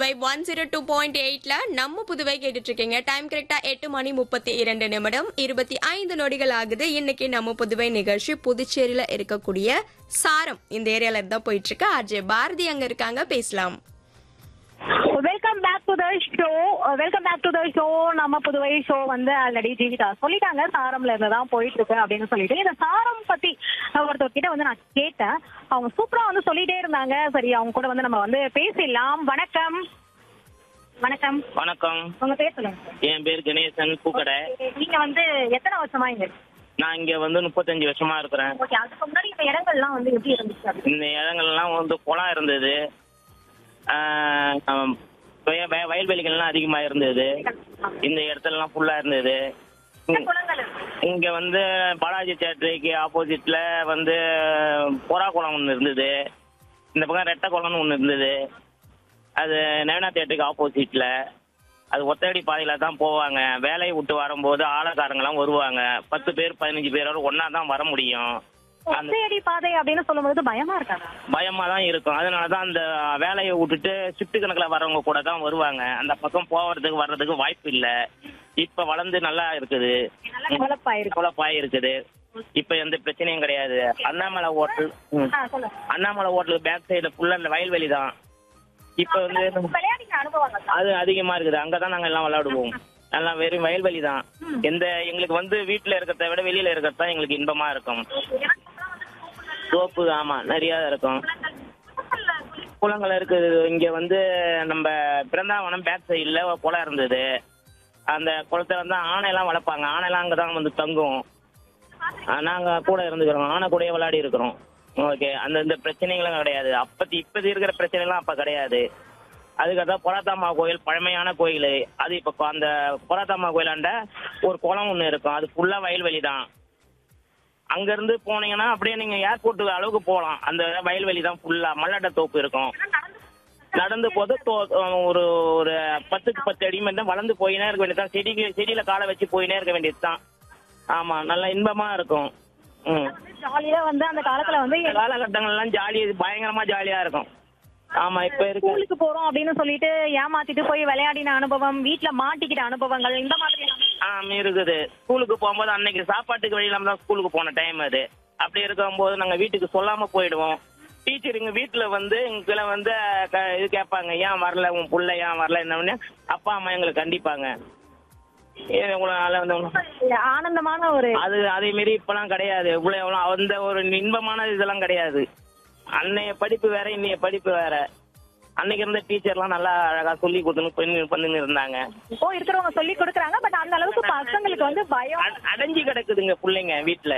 FM one zero two point எயிட்ல நம்ம புதுவை கேட்டுட்டு இருக்கீங்க டைம் கரெக்டா எட்டு மணி முப்பத்தி இரண்டு நிமிடம் இருபத்தி ஐந்து நொடிகள் ஆகுது இன்னைக்கு நம்ம புதுவை நிகழ்ச்சி புதுச்சேரியில இருக்கக்கூடிய சாரம் இந்த ஏரியால இருந்தா போயிட்டு இருக்கு ஆர்ஜே பாரதி அங்க இருக்காங்க பேசலாம் welcome back to the show welcome back to the show நம்ம புதுவை ஷோ வந்து ஆல்ரெடி ஜீவிதா சொல்லிட்டாங்க சாரம்ல இருந்து தான் போயிட்டு இருக்கு அப்படின்னு சொல்லிட்டு இந்த சாரம் பத்தி ஒருத்தர் கிட்ட வந்து நான் கேட்டேன் அவங்க சூப்பரா வந்து சொல்லிட்டே இருந்தாங்க சரி அவங்க கூட வந்து நம்ம வந்து பேசிடலாம் வணக்கம் வணக்கம் வணக்கம் உங்க பேர் சொல்லுங்க சார். என் பேர் கணேசன் பூக்கடை நீங்க வந்து எத்தனை வருஷமா இங்க நான் இங்க வந்து முப்பத்தஞ்சு வருஷமா இருக்கிறேன் ஓகே அதுக்கு முன்னாடி இந்த இடங்கள்லாம் வந்து எப்படி இருந்துச்சு அப்படி? இந்த இடங்கள்லாம் வந்து குளம் இருந்தது ஆஹ் ஆம், வய- வய- வயல்வெளிகள்லாம் அதிகமா இருந்தது இந்த இடத்துலலாம் ஃபுல்லா இருந்தது என்ன குளங்கள் இருக்கு? இங்க வந்து பாலாஜி தேட்டருக்கு ஆப்போசிட்ல வந்து பொறா குளம் ஒன்று இருந்தது இந்த பக்கம் ரெட்டை குளம்னு ஒன்று இருந்தது அது நவீனா தேட்டருக்கு ஆப்போசிட்ல அது ஒத்தடி பாதையில தான் போவாங்க வேலையை விட்டு வரும்போது ஆளக்காரங்களாம் வருவாங்க பத்து பேர் பதினஞ்சு பேரோட ஒன்னா தான் வர முடியும் அந்த ஒத்தையடி பாதை அப்படின்னு சொல்லும்போது பயமா இருக்காதா பயமா தான் இருக்கும் அதனால தான் அந்த வேலையை விட்டுட்டு ஷிஃப்ட் கணக்கில் வரவங்க கூட தான் வருவாங்க அந்த பக்கம் போகிறதுக்கு வர்றதுக்கு வாய்ப்பு இல்லை இப்ப வளர்ந்து நல்லா இருக்குது நல்லா டெவலப் ஆயிருக்கு குழப்பாய் இருக்குது இப்ப எந்த பிரச்சனையும் கிடையாது அண்ணாமலை ஹோட்டல் ம். ஆ, சொல்லுங்க அண்ணாமலை ஹோட்டல் பேக் சைடுல ஃபுல்லா இந்த வயல்வெளி தான் இப்ப வந்து விளையாடின அனுபவங்கள் தான். அது அதிகமா இருக்குது அங்கதான் நாங்க எல்லாம் விளையாடுவோம் எல்லாம் வெறும் வயல்வெளி தான் எந்த எங்களுக்கு வந்து வீட்டுல இருக்கிறத விட வெளியில இருக்கிறது தான் எங்களுக்கு இன்பமா இருக்கும் தோப்பு ஆமா நிறைய இருக்கும் குளங்கள் இருக்குது இங்க வந்து நம்ம பிறந்தாவனம் பேக் சைடுல குளம் இருந்தது அந்த குளத்துல வந்து ஆனையெல்லாம் வளர்ப்பாங்க ஆனையெல்லாம் அங்கதான் வந்து தங்கும் ஆஹ் நாங்க கூட இருந்துக்கிறோம் ஆனை கூடயே விளையாடி இருக்கிறோம் ஓகே அந்த இந்த பிரச்சனைகளும் கிடையாது அப்பத்தி இப்பத்தி இருக்கிற பிரச்சனைலாம் அப்ப கிடையாது அதுக்கடுத்தா பொராத்தாம்மா கோயில் பழமையான கோயில் அது இப்ப கொ- அந்த பொராத்தாம்மா கோயிலாண்ட ஒரு குளம் ஒண்ணு இருக்கும் அது ஃபுல்லா வயல்வெளி தான் அங்க இருந்து போனீங்கன்னா அப்படியே நீங்க ஏர்போர்ட் அளவுக்கு போகலாம் அந்த வயல்வெளி தான் ஃபுல்லா மல்லாட்ட தோப்பு இருக்கும் நடந்து போது தோ- ஒரு ஒரு பத்துக்கு பத்து அடி மாதிரி தான் வளர்ந்து போயினே இருக்க வேண்டியதுதான் செடிக்கு செடியில காலை வச்சு போயினே இருக்க வேண்டியதுதான் ஆமா நல்ல இன்பமா இருக்கும் ம் ஜாலியா வந்து அந்த காலத்துல வந்து இந்த காலகட்டங்கள்லாம் ஜாலி பயங்கரமா ஜாலியா இருக்கும் ஆமா இப்ப இருக்கு ஸ்கூலுக்கு போறோம் அப்படின்னு சொல்லிட்டு ஏமாத்திட்டு போய் விளையாடின அனுபவம் வீட்ல மாட்டிக்கிட்ட அனுபவங்கள் இந்த மாதிரி எல்லாம். ஆ இருக்குது ஸ்கூலுக்கு போகும்போது அன்னைக்கு சாப்பாட்டுக்கு வழி இல்லாம தான் ஸ்கூலுக்கு போன டைம் அது அப்படி இருக்கும்போது நாங்க வீட்டுக்கு சொல்லாம போயிடுவோம் டீச்சர் எங்க வீட்டுல வந்து எங்களை வந்து க- இது கேட்பாங்க ஏன் வரல உன் புள்ள ஏன் வரல என்ன அப்பா அம்மா எங்களை கண்டிப்பாங்க ஏன் இவ்வளவு நாளா வந்து உங்க- ஆனந்தமான ஒரு அது அதே மாரி இப்பெல்லாம் கிடையாது இவ்வளவு எவ்வளவு அந்த ஒரு இன்பமான இதெல்லாம் கிடையாது அன்னைய படிப்பு வேற இன்னைய படிப்பு வேற அன்னைக்கு இருந்த டீச்சர்லாம் நல்லா அழகா சொல்லி கொடுத்துன்னு பண்ணி பண்ணின்னு இருந்தாங்க இப்போ இருக்கிறவங்க சொல்லி கொடுக்குறாங்க பட் அந்த அளவுக்கு பசங்களுக்கு வந்து பயம் அட- அடைஞ்சு கிடக்குதுங்க பிள்ளைங்க வீட்டுல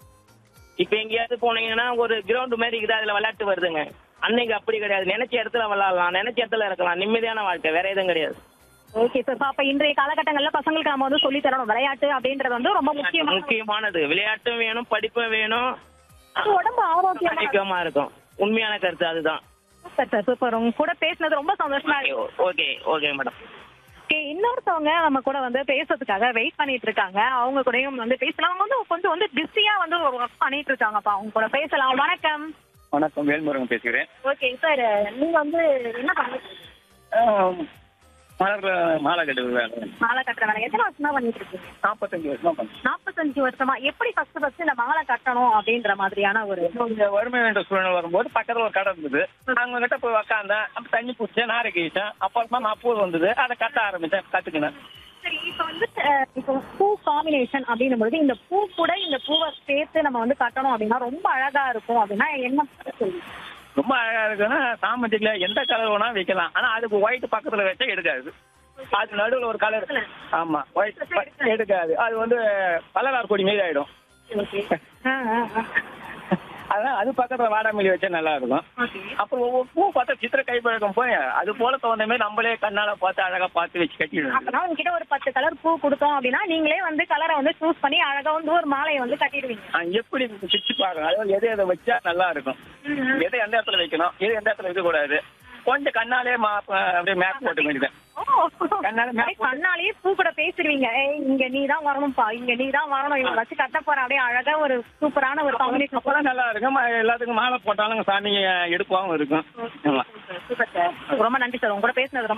இப்ப எங்கேயாவது போனீங்கன்னா ஒரு கிரவுண்ட் மாதிரி இருக்குது அதுல விளையாட்டு வருதுங்க அன்னைக்கு அப்படி கிடையாது நினைச்ச இடத்துல விளையாடலாம் நினைச்ச இடத்துல இருக்கலாம் நிம்மதியான வாழ்க்கை வேற எதுவும் கிடையாது ஓகே சார் அப்ப இன்றைய காலகட்டங்கள்ல பசங்களுக்கு நம்ம வந்து சொல்லி தரணும் விளையாட்டு அப்படின்றது வந்து ரொம்ப முக்கியமான முக்கியமானது விளையாட்டும் வேணும் படிப்பும் வேணும் அது உடம்பு ஆரோக்கியமா அதிகமா இருக்கும் உண்மையான கருத்து அதுதான் சூப்பர் சார் சூப்பர் உங்க கூட பேசினது ரொம்ப சந்தோஷமா இருக்கு ஓகே ஓகே மேடம் ஓகே இன்னொருத்தவங்க நம்ம கூட வந்து பேசுறதுக்காக வெயிட் பண்ணிட்டு இருக்காங்க அவங்க கூடயும் வந்து பேசலாம் அவங்க வந்து கொஞ்சம் வந்து பிஸியா வந்து ஒர்க் பண்ணிட்டு இருக்காங்கப்பா அவங்க கூட பேசலாம் வணக்கம் வணக்கம் வேல்முருகன் பேசுகிறேன் ஓகே சார் நீங்க வந்து என்ன பண்ணிட்டு இருக்கீங்க ஆம், மலர் மாலை கட்டுறது வேலை மாலை கட்டுற வேலை எத்தனை வருஷமா பண்ணிட்டு இருக்கீங்க நாற்பத்தஞ்சு வருஷமா பண்ணேன் நாற்பத்தஞ்சு வருஷமா எப்படி ஃபர்ஸ்ட் ஃபர்ஸ்ட் இந்த மாலை கட்டணும் அப்படின்ற மாதிரியான ஒரு கொஞ்சம் வறுமை என்ற சூழ்நிலை வரும்போது பக்கத்துல ஒரு கடை இருந்தது அவங்க கிட்ட போய் உக்காந்தேன் அப்ப தண்ணி பிடிச்சேன் நாரைக்கு வீசேன் அப்புறமா நான் பூ வந்தது அதை கட்ட ஆரம்பிச்சேன் கத்துக்கினேன் சரி இப்போ வந்து அஹ், இப்போ பூ காம்பினேஷன் அப்படின்னும் பொழுது இந்த பூ கூட இந்த பூவை சேர்த்து நம்ம வந்து கட்டணும் அப்படின்னா ரொம்ப அழகா இருக்கும் அப்படின்னா என்ன சொல்லி ரொம்ப அழகா இருக்குன்னா சாமந்தில எந்த கலர் வேணா வைக்கலாம் ஆனா அதுக்கு ஒயிட் பக்கத்துல வச்சா எடுக்காது அது நடுவுல ஒரு கலர் ஆமா ஒயிட் எடுக்காது அது வந்து பலவார் கொடி மாரி ஆயிடும் அதான் அது பக்கத்துல வாடாமல்லி வச்சா நல்லா இருக்கும் அப்புறம் ஒவ்வொரு பூ பார்த்தா சித்திர கைப்பழக்கம் போய் அது போல தகுந்த மாதிரி நம்மளே கண்ணால பார்த்து அழகா பார்த்து வச்சு கட்டிடுவோம் அப்பதான் உங்ககிட்ட ஒரு பத்து கலர் பூ கொடுத்தோம் அப்படின்னா நீங்களே வந்து கலரை வந்து சூஸ் பண்ணி அழகா வந்து ஒரு மாலையை வந்து கட்டிடுவீங்க ஆ, எப்படி பிச்சு பார்க்கணும் அதாவது எதை எதை வச்சா நல்லா இருக்கும் எதை எந்த இடத்துல வைக்கணும் எது எந்த இடத்துல வைக்க கூடாது கொஞ்சம் கண்ணாலே மா அப்படியே மேப் போட்டு வேண்டியது ஓ, கண்ணால மேப் அப்படியே கண்ணாலேயே பூ கூட பேசிடுவீங்க ஏய் இங்க நீ தான் வரணும்ப்பா இங்க நீ தான் வரணும் இவங்க வச்சு கட்ட போற அப்படியே அழகா ஒரு சூப்பரான ஒரு காம்பினேஷன் அப்பெல்லாம் நல்லா இருக்கும் ம- எல்லாத்துக்கும் மாலை போட்டாலும் சாமி எடுப்பாவும் இருக்கும் ஆமா சூப்பர் சார் ரொம்ப நன்றி சார் உங்க கூட பேசினது ரொம்ப